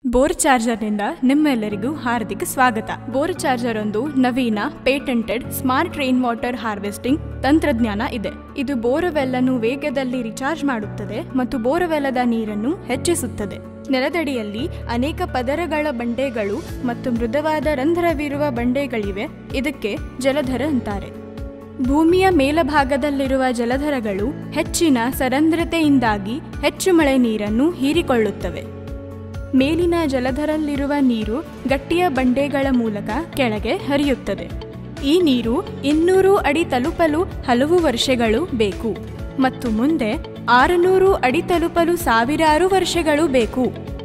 bore ಚಾರ್ಜರ್ನಿಂದ ನಿಮ್ಮೆಲ್ಲರಿಗೂ ಹಾರ್ದಿಕ ಸ್ವಾಗತ ಬೋರ್ ಚಾರ್ಜರ್ ಒಂದು ನವೀನ patented smart rain water harvesting ತಂತ್ರಜ್ಞಾನ ಇದೆ ಇದು ಬೋರ್ವೆಲ್ ಅನ್ನು ವೇಗದಲ್ಲಿ ರಿಚಾರ್ಜ್ ಮಾಡುತ್ತದೆ ಮತ್ತು ಬೋರ್ವೆಲ್ಲದ ನೀರನ್ನು ಹೆಚ್ಚಿಸುತ್ತದೆ ನೆಲದಡಿಯಲ್ಲಿ ಅನೇಕ ಪದರಗಳ ಬಂಡೆಗಳು ಮತ್ತು ಮೃದುವಾದ ರಂಧ್ರವಿರುವ ಬಂಡೆಗಳಿವೆ ಇದಕ್ಕೆ ಜಲಧರ ಅಂತಾರೆ ಭೂಮಿಯ ಮೇಲಭಾಗದಲ್ಲಿರುವ ಜಲಧರಗಳು ಹೆಚ್ಚಿನ ಸರಂಧ್ರತೆಯಿಂದಾಗಿ ಹೆಚ್ಚು ಮಳೆ ನೀರನ್ನು ಹೀರಿಕೊಳ್ಳುತ್ತವೆ ಮೇಲಿನ ಜಲಧರಲ್ಲಿರುವ ನೀರು ಗಟ್ಟಿಯ ಬಂಡೆಗಳ ಮೂಲಕ ಕೆಳಗೆ ಹರಿಯುತ್ತದೆ ಈ ನೀರು ಇನ್ನೂರು ಅಡಿ ತಲುಪಲು ಹಲವು ವರ್ಷಗಳು ಬೇಕು ಮತ್ತು ಮುಂದೆ ಆರುನೂರು ಅಡಿ ತಲುಪಲು ಸಾವಿರಾರು ವರ್ಷಗಳು ಬೇಕು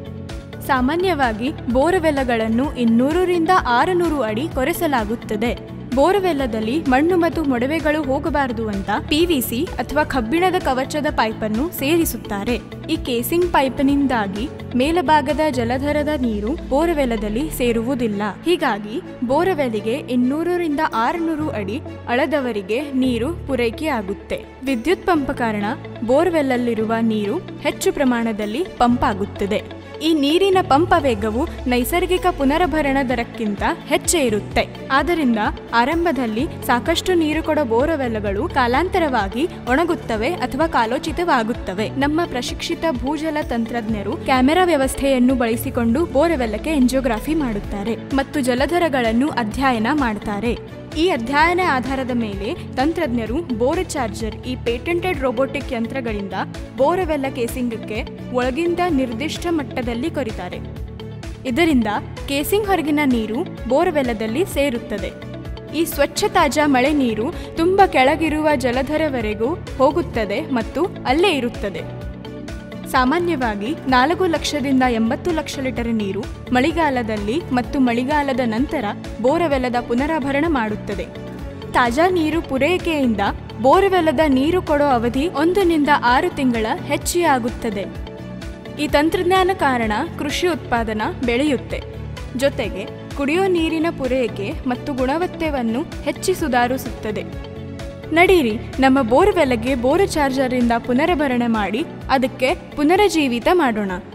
ಸಾಮಾನ್ಯವಾಗಿ ಬೋರ್ವೆಲ್ಲಗಳನ್ನು ಇನ್ನೂರರಿಂದ ಆರುನೂರು ಅಡಿ ಕೊರೆಸಲಾಗುತ್ತದೆ ಬೋರ್ವೆಲ್ಲದಲ್ಲಿ ಮಣ್ಣು ಮತ್ತು ಮೊಡವೆಗಳು ಹೋಗಬಾರದು ಅಂತ ಪಿವಿಸಿ ಅಥವಾ ಕಬ್ಬಿಣದ ಕವಚದ ಪೈಪನ್ನು ಸೇರಿಸುತ್ತಾರೆ ಈ ಕೇಸಿಂಗ್ ಪೈಪ್ನಿಂದಾಗಿ ಮೇಲಭಾಗದ ಜಲಧರದ ನೀರು ಬೋರ್ವೆಲ್ಲದಲ್ಲಿ ಸೇರುವುದಿಲ್ಲ ಹೀಗಾಗಿ ಬೋರ್ವೆಲ್ಗೆ ಇನ್ನೂರರಿಂದ ಆರುನೂರು ಅಡಿ ಅಳದವರಿಗೆ ನೀರು ಪೂರೈಕೆಯಾಗುತ್ತೆ ವಿದ್ಯುತ್ ಪಂಪ್ ಕಾರಣ ಬೋರ್ವೆಲ್ಲಲ್ಲಿರುವ ನೀರು ಹೆಚ್ಚು ಪ್ರಮಾಣದಲ್ಲಿ ಪಂಪ್ ಆಗುತ್ತದೆ ಈ ನೀರಿನ ಪಂಪ ವೇಗವು ನೈಸರ್ಗಿಕ ಪುನರ್ಭರಣ ದರಕ್ಕಿಂತ ಹೆಚ್ಚೇ ಇರುತ್ತೆ ಆದ್ದರಿಂದ ಆರಂಭದಲ್ಲಿ ಸಾಕಷ್ಟು ನೀರು ಕೊಡೋ ಬೋರವೆಲ್ಲಗಳು ಕಾಲಾಂತರವಾಗಿ ಒಣಗುತ್ತವೆ ಅಥವಾ ಕಾಲೋಚಿತವಾಗುತ್ತವೆ ನಮ್ಮ ಪ್ರಶಿಕ್ಷಿತ ಭೂಜಲ ತಂತ್ರಜ್ಞರು ಕ್ಯಾಮೆರಾ ವ್ಯವಸ್ಥೆಯನ್ನು ಬಳಸಿಕೊಂಡು ಬೋರವೆಲ್ಲಕ್ಕೆ ಎಂಜಿಯೋಗ್ರಾಫಿ ಮಾಡುತ್ತಾರೆ ಮತ್ತು ಜಲಧರಗಳನ್ನು ಅಧ್ಯಯನ ಮಾಡ್ತಾರೆ ಈ ಅಧ್ಯಯನ ಆಧಾರದ ಮೇಲೆ ತಂತ್ರಜ್ಞರು ಬೋರ್ ಚಾರ್ಜರ್ ಈ ಪೇಟೆಂಟೆಡ್ ರೋಬೋಟಿಕ್ ಯಂತ್ರಗಳಿಂದ ಬೋರವೆಲ್ಲ ಕೇಸಿಂಗಕ್ಕೆ ಒಳಗಿಂದ ನಿರ್ದಿಷ್ಟ ಮಟ್ಟದಲ್ಲಿ ಕೊರಿತಾರೆ ಇದರಿಂದ ಕೇಸಿಂಗ್ ಹೊರಗಿನ ನೀರು ಬೋರ್ವೆಲ್ಲದಲ್ಲಿ ಸೇರುತ್ತದೆ ಈ ಸ್ವಚ್ಛ ತಾಜಾ ಮಳೆ ನೀರು ತುಂಬ ಕೆಳಗಿರುವ ಜಲಧರವರೆಗೂ ಹೋಗುತ್ತದೆ ಮತ್ತು ಅಲ್ಲೇ ಇರುತ್ತದೆ ಸಾಮಾನ್ಯವಾಗಿ ನಾಲ್ಕು ಲಕ್ಷದಿಂದ ಎಂಬತ್ತು ಲಕ್ಷ ಲೀಟರ್ ನೀರು ಮಳೆಗಾಲದಲ್ಲಿ ಮತ್ತು ಮಳೆಗಾಲದ ನಂತರ ಬೋರವೆಲ್ಲದ ಪುನರಾಭರಣ ಮಾಡುತ್ತದೆ ತಾಜಾ ನೀರು ಪೂರೈಕೆಯಿಂದ ಬೋರ್ವೆಲ್ಲದ ನೀರು ಕೊಡೋ ಅವಧಿ ಒಂದರಿಂದ ಆರು ತಿಂಗಳ ಹೆಚ್ಚಿಯಾಗುತ್ತದೆ ಈ ತಂತ್ರಜ್ಞಾನ ಕಾರಣ ಕೃಷಿ ಉತ್ಪಾದನಾ ಬೆಳೆಯುತ್ತೆ ಜೊತೆಗೆ ಕುಡಿಯೋ ನೀರಿನ ಪೂರೈಕೆ ಮತ್ತು ಗುಣವತ್ತೆಯನ್ನು ಹೆಚ್ಚಿ ಸುಧಾರಿಸುತ್ತದೆ ನಡೀರಿ ನಮ್ಮ ಬೋರ್ವೆಲ್ಗೆ ಬೋರ್ ಚಾರ್ಜರಿಂದ ಪುನರ್ಭರಣೆ ಮಾಡಿ ಅದಕ್ಕೆ ಪುನರಜೀವಿತ ಮಾಡೋಣ